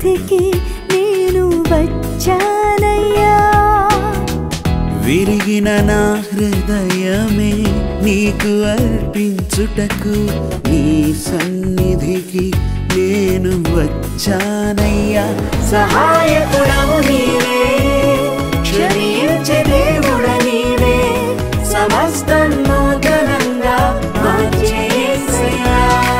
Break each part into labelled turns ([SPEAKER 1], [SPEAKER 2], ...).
[SPEAKER 1] సన్నిధికి నేను వచ్చానయ్యా
[SPEAKER 2] విరిగిన నా హృదయమే నీకు అర్పించుటకు నీ సన్నిధికి నేను వచ్చానయ్యా సహాయకుడవు నీవే క్షమించే దేవుడ నీవే సమస్తం నూతనంగా మార్చేసయ్యా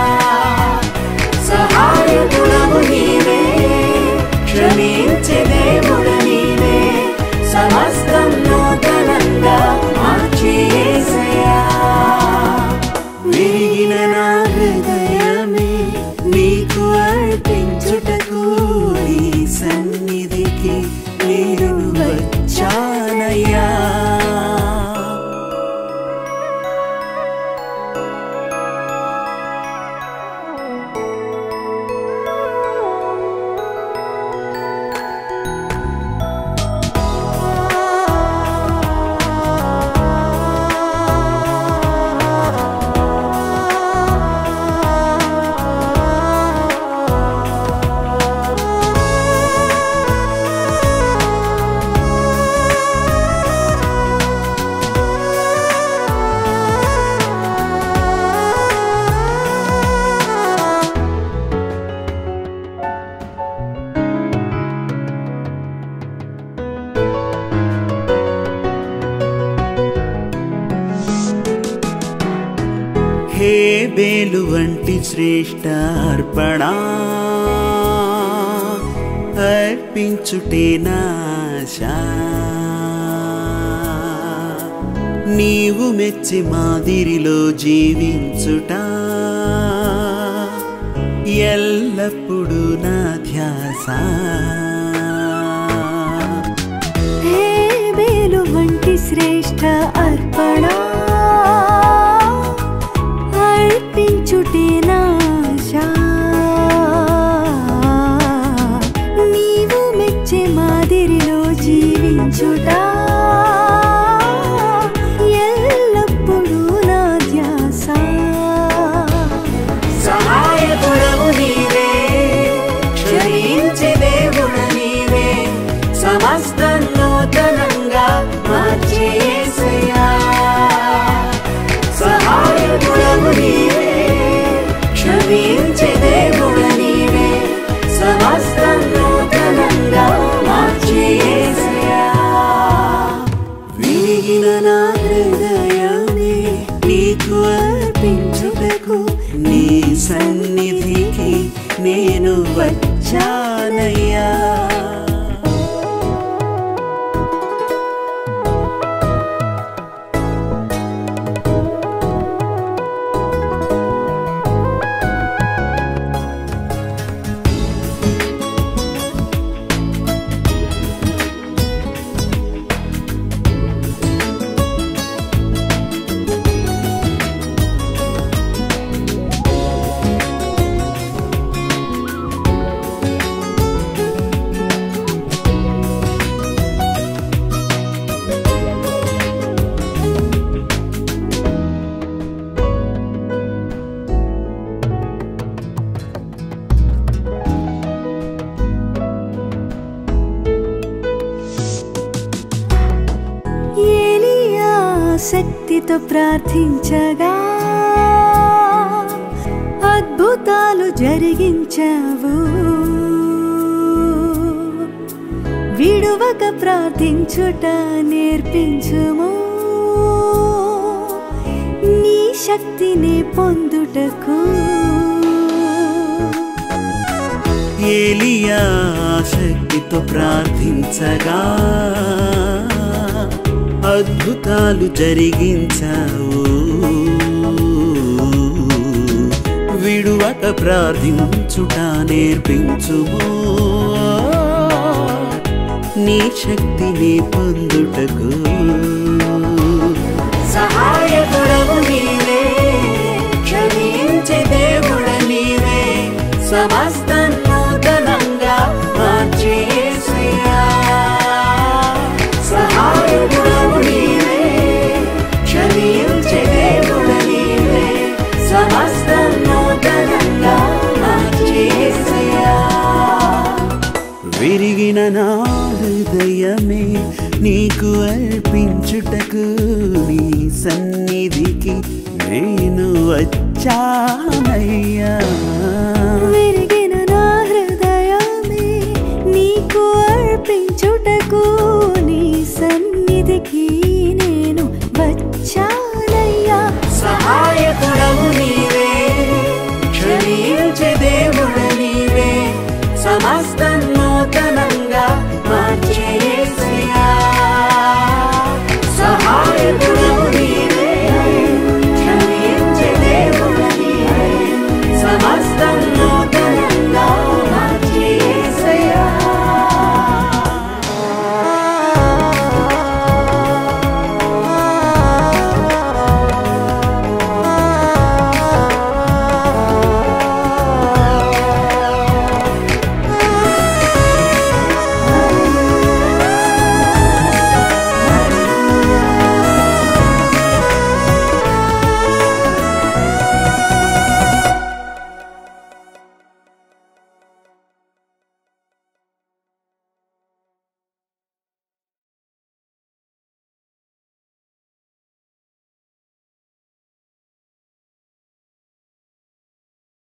[SPEAKER 2] సహాయకుడవు నీవే క్షమించే దేవుడ నీవే సమస్తం నూతనంగా మార్చేసయ్యా విరిగిన నా హృదయమే నీకు అర్పించుటకు నీ సన్నిధికి నేను వచ్చానయ్యా హే బేలు వంటి శ్రేష్ట అర్పణ అర్పించుటే నాశ నీవు మెచ్చి మాదిరిలో జీవించుట ఎల్లప్పుడూ నా ధ్యాస
[SPEAKER 1] హే వేలు వంటి శ్రేష్ఠ అర్పణ అర్పించుటే నాశా నీవు మెచ్చే మాదిరిలో జీవించుట ఎల్లప్పుడూ నా ధ్యాస
[SPEAKER 2] సహాయకుడవు నీవే క్షమించే దేవుడ నీవే సమస్త నూతనంగా మార్చేసయ్యా సహాయకుడవు నీవే క్షమించే దేవుడ నీవే సమస్త నూతనంగా మార్చేసయ్యా విరిగిన నా హృదయమే నీకు అర్పించుటకు నీ సన్నిధికి నేను వచ్చానయ్యా
[SPEAKER 1] ఏలియా శక్తితో ప్రార్థించగా అద్భుతాలు జరిగించావు విడువక ప్రార్థించుట నేర్పించుము నీ శక్తిని పొందుటకు
[SPEAKER 2] ఏలియా శక్తితో ప్రార్థించగా అద్భుతాలు జరిగించావు విడువక ప్రార్థించుట నేర్పించుము నీ శక్తిని పొందుటకు సహాయకుడవు నీవే క్షమించే దేవుడ నీవే సమస్త నూతనంగా మార్చేసయ్యా సహాయకుడవు నీవే క్షమించే దేవుడ నీవే సమస్త నూతనంగా మార్చేసయ్యా
[SPEAKER 3] విరిగిన నా హృదయమే నీకు అర్పించుటకు నీ సన్నిధికి నేను వచ్చానయ్యా